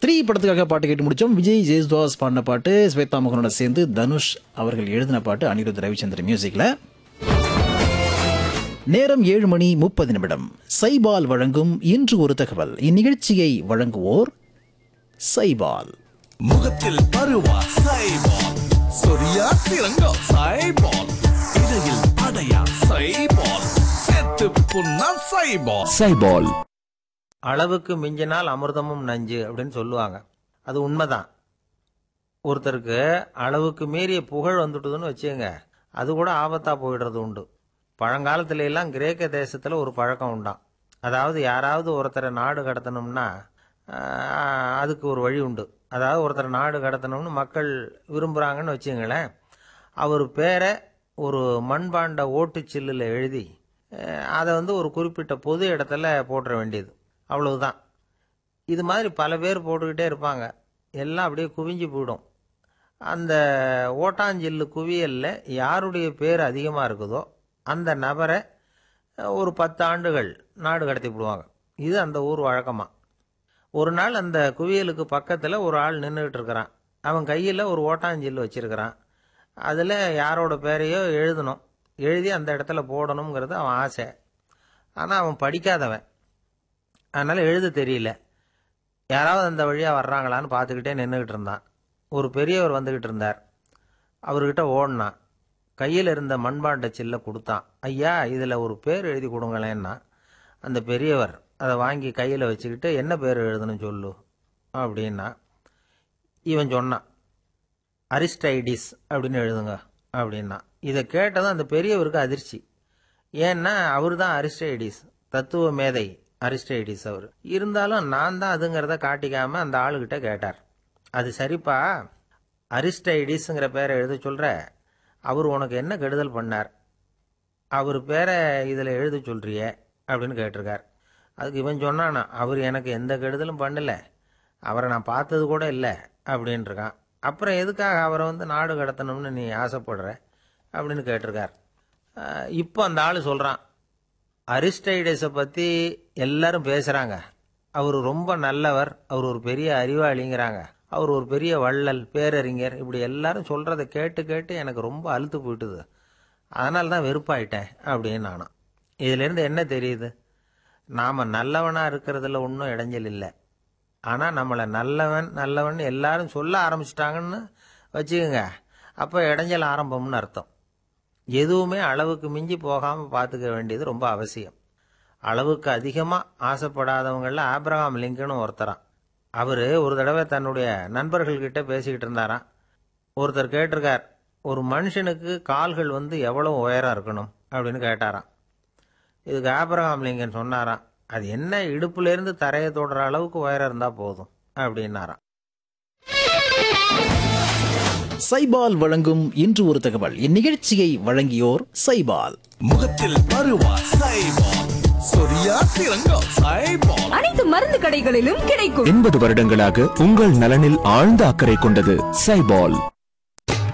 three படத்துக்காக பாட்டு கேட்டு முடிச்சோம் விஜய் ஜெயசுதாஸ் பாடின பாட்டு ஸ்வேதா மோகனோட சேர்ந்து தனுஷ் அவர்கள் எழுதின பாட்டு அனிருத் ரவிச்சந்திரன் மியூசிக்ல நேரம் ஏழு மணி முப்பது நிமிடம் சைபால் வழங்கும் இன்று ஒரு தகவல் இந்நிகழ்ச்சியை வழங்குவோர் சைபால் முகத்தில் பருவா சைபால் சொரியா சிறங்கா சைபால் இடையில் அடையா சைபால் செத்து புண்ணா சைபால் சைபால் அளவுக்கு மிஞ்சினால் அமிர்தமும் நஞ்சு அப்படின்னு சொல்லுவாங்க அது உண்மைதான் ஒருத்தருக்கு அளவுக்கு மீறிய புகழ் வந்துட்டுதுன்னு வச்சுக்கோங்க அது கூட ஆபத்தா போயிடுறது உண்டு பழங்காலத்துல எல்லாம் கிரேக்க தேசத்துல ஒரு பழக்கம் உண்டாம் அதாவது யாராவது ஒருத்தரை நாடு கடத்தணும்னா ஆஹ், அதுக்கு ஒரு வழி உண்டு அதாவது ஒருத்தரை நாடு கடத்தணும்னு மக்கள் விரும்புகிறாங்கன்னு வச்சுங்களேன் அவர் பேரை ஒரு மண்பாண்ட ஓட்டுச்சில்லில் எழுதி அஹ், அதை வந்து ஒரு குறிப்பிட்ட பொது இடத்துல போட்டுற வேண்டியது அவ்வளவுதான் இது மாதிரி பல பேர் போட்டுக்கிட்டே இருப்பாங்க எல்லாம் அப்படியே குவிஞ்சு போயிடும் அந்த ஓட்டாஞ்சில்லு குவியலில் யாருடைய பேர் அதிகமாக இருக்குதோ அந்த நபரை அஹ், ஒரு பத்து ஆண்டுகள் நாடு கடத்தி விடுவாங்க இது அந்த ஊர் வழக்கமாக ஒரு நாள் அந்த குவியலுக்கு பக்கத்தில் ஒரு ஆள் நின்றுக்கிட்டு இருக்கிறான் அவன் கையில் ஒரு ஓட்டாஞ்சில்லு வச்சிருக்கிறான் அதில் யாரோட பேரையோ எழுதணும் எழுதி அந்த இடத்துல போடணுங்கிறது அவன் ஆசை ஆனால் அவன் படிக்காதவன் அதனால் எழுத தெரியல யாராவது அந்த வழியாக வர்றாங்களான்னு பார்த்துக்கிட்டே நின்றுக்கிட்டு இருந்தான் ஒரு பெரியவர் வந்துக்கிட்டு இருந்தார் அவர்கிட்ட ஓடினான் கையில் இருந்த மண்பாண்ட சில்லை கொடுத்தான் ஐயா இதில் ஒரு பேர் எழுதி கொடுங்களேன்னா அந்த பெரியவர் அதை வாங்கி கையில் வச்சுக்கிட்டு என்ன பேர் எழுதணும் சொல்லு அப்படின்னா இவன் சொன்னான் அரிஸ்டைடிஸ் அப்படின்னு எழுதுங்க அப்படின்னா இதை கேட்டதும் அந்த பெரியவருக்கு அதிர்ச்சி ஏன்னா அவர் தான் அரிஸ்டைடிஸ் தத்துவ மேதை அரிஸ்டைடிஸ் அவர் இருந்தாலும் நான் தான் அதுங்கிறத காட்டிக்காம அந்த ஆளுகிட்ட கேட்டார் அது சரிப்பா அரிஸ்டைடிஸ்ங்கிற பேரை எழுத சொல்ற அவர் உனக்கு என்ன கெடுதல் பண்ணார் அவர் பேரை இதில் எழுத சொல்றியே அப்படின்னு கேட்டிருக்கார் அதுக்கு இவன் சொன்னானா அவர் எனக்கு எந்த கெடுதலும் பண்ணல அவரை நான் பார்த்தது கூட இல்லை அப்படின்ட்டுருக்கான் அப்புறம் எதுக்காக அவரை வந்து நாடு கடத்தணும்னு நீ ஆசைப்படுற அப்படின்னு கேட்டிருக்கார் அஹ் இப்போ அந்த ஆள் சொல்கிறான் அரிஸ்டைடஸை பற்றி எல்லாரும் பேசுகிறாங்க அவர் ரொம்ப நல்லவர் அவர் ஒரு பெரிய அறிவாளிங்கிறாங்க அவர் ஒரு பெரிய வள்ளல் பேரறிஞர் இப்படி எல்லாரும் சொல்கிறத கேட்டு கேட்டு எனக்கு ரொம்ப அழுத்து போயிட்டுது அதனால தான் வெறுப்பாயிட்டேன் அப்படின்னு நானும் இதிலேருந்து என்ன தெரியுது நாம் நல்லவனாக இருக்கிறதுல ஒன்றும் இடைஞ்சல் இல்லை ஆனால் நம்மளை நல்லவன் நல்லவன் எல்லாரும் சொல்ல ஆரம்பிச்சிட்டாங்கன்னு வச்சுக்கோங்க அப்போ இடைஞ்சல் ஆரம்பம்னு அர்த்தம் எதுவுமே அளவுக்கு மிஞ்சி போகாமல் பார்த்துக்க வேண்டியது ரொம்ப அவசியம் அளவுக்கு அதிகமாக ஆசைப்படாதவங்களில் ஆப்ரஹாம் லிங்கனும் ஒருத்தரான் அவர் ஒரு தடவை தன்னுடைய நண்பர்கள்கிட்ட பேசிக்கிட்டு இருந்தாராம் ஒருத்தர் கேட்டிருக்கார் ஒரு மனுஷனுக்கு கால்கள் வந்து எவ்வளோ உயரம் இருக்கணும் அப்படின்னு கேட்டாராம் இதுக்கு ஆப்ரஹாம் லிங்கன் சொன்னாராம் அது என்ன இடுப்புலேருந்து தரையை தொடுற அளவுக்கு உயரம் இருந்தால் போதும் அப்படின்னாராம் சைபால் வழங்கும் இன்று ஒரு தகவல் இந்நிகழ்ச்சியை வழங்கியோர் சைபால் முகத்தில் பருவா சைபால் சொரியா சிறங்கா சைபால் அனைத்து மருந்து கடைகளிலும் கிடைக்கும் எண்பது வருடங்களாக உங்கள் நலனில் ஆழ்ந்த அக்கறை கொண்டது சைபால்